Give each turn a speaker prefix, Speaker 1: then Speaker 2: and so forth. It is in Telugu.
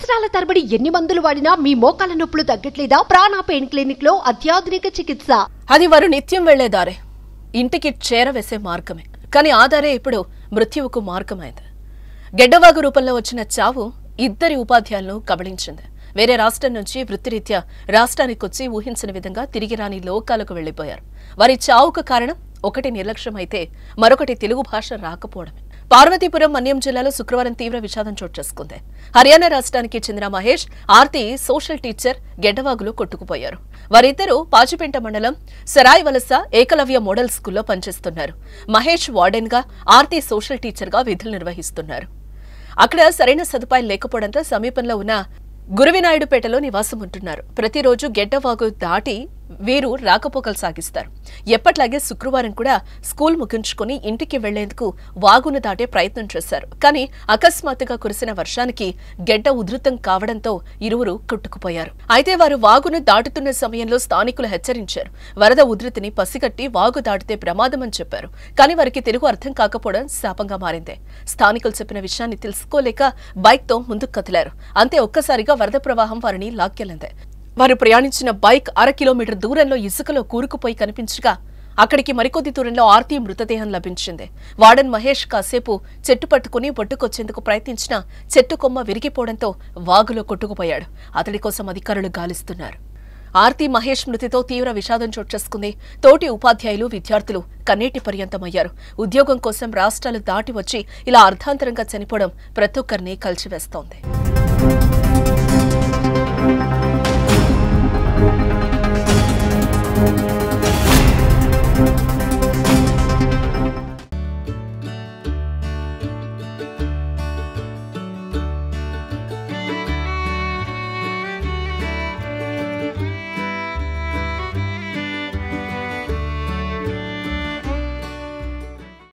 Speaker 1: సంవత్సరాల తరబడి ఎన్ని మందులు వాడినా మీ మోకాల నొప్పులు తగ్గట్లేదా ప్రాణ పెయిన్ క్లినిక్ లో అత్యాధునిక చికిత్స
Speaker 2: అది వారు నిత్యం వెళ్లే దారే ఇంటికి చేరవేసే మార్గమే కానీ ఆ దారే ఇప్పుడు మృత్యువుకు మార్గమైంది గెడ్డవాగు రూపంలో వచ్చిన చావు ఇద్దరి ఉపాధ్యాయులను కబళించింది వేరే రాష్ట్రం నుంచి వృత్తిరీత్యా రాష్ట్రానికి వచ్చి ఊహించని విధంగా తిరిగి రాని లోకాలకు వెళ్లిపోయారు వారి చావుకు కారణం ఒకటి నిర్లక్ష్యం అయితే మరొకటి తెలుగు భాష రాకపోవడమే పార్వతీపురం మన్యం జిల్లాలో శుక్రవారం తీవ్ర విషాదం చోటు చేసుకుంది హర్యానా రాష్ట్రానికి చెందిన మహేష్ ఆర్తి సోషల్ టీచర్ గెడ్డవాగులో కొట్టుకుపోయారు వారిద్దరూ పాచిపెంట మండలం సరాయ్ వలస ఏకలవ్య మోడల్ స్కూల్లో పనిచేస్తున్నారు మహేష్ వార్డెన్ గా ఆర్తి సోషల్ టీచర్ గా విధులు నిర్వహిస్తున్నారు అక్కడ సరైన సదుపాయం లేకపోవడంతో సమీపంలో ఉన్న గురువినాయుడుపేటలో నివాసం ఉంటున్నారు ప్రతిరోజు గెడ్డవాగు దాటి వీరు రాకపోకలు సాగిస్తారు ఎప్పట్లాగే శుక్రవారం కూడా స్కూల్ ముగించుకుని ఇంటికి వెళ్లేందుకు వాగును దాటే ప్రయత్నం చేశారు కానీ అకస్మాత్తుగా కురిసిన వర్షానికి గెడ్డ ఉధృతం కావడంతో ఇరువురు కొట్టుకుపోయారు అయితే వారు వాగును దాటుతున్న సమయంలో స్థానికులు హెచ్చరించారు వరద ఉధృతిని పసిగట్టి వాగు దాటితే ప్రమాదమని చెప్పారు కానీ వారికి తెలుగు అర్థం కాకపోవడం శాపంగా మారింది స్థానికులు చెప్పిన విషయాన్ని తెలుసుకోలేక బైక్ తో ముందుకు కదిలారు అంతే ఒక్కసారిగా వరద ప్రవాహం వారిని లాక్కెళ్ళింది వారు ప్రయాణించిన బైక్ అర కిలోమీటర్ దూరంలో ఇసుకలో కూరుకుపోయి కనిపించగా అక్కడికి మరికొద్ది దూరంలో ఆర్తి మృతదేహం లభించింది వార్డెన్ మహేష్ కాసేపు చెట్టు పట్టుకుని బొట్టుకొచ్చేందుకు ప్రయత్నించినా చెట్టు కొమ్మ విరిగిపోవడంతో వాగులో కొట్టుకుపోయాడు అతడి కోసం అధికారులు గాలిస్తున్నారు ఆర్తి మహేష్ మృతితో తీవ్ర విషాదం చోటు చేసుకుంది తోటి ఉపాధ్యాయులు విద్యార్థులు కన్నీటి పర్యంతమయ్యారు ఉద్యోగం కోసం రాష్ట్రాలు దాటి వచ్చి ఇలా అర్ధాంతరంగా చనిపోవడం ప్రతి ఒక్కరిని కలిచివేస్తోంది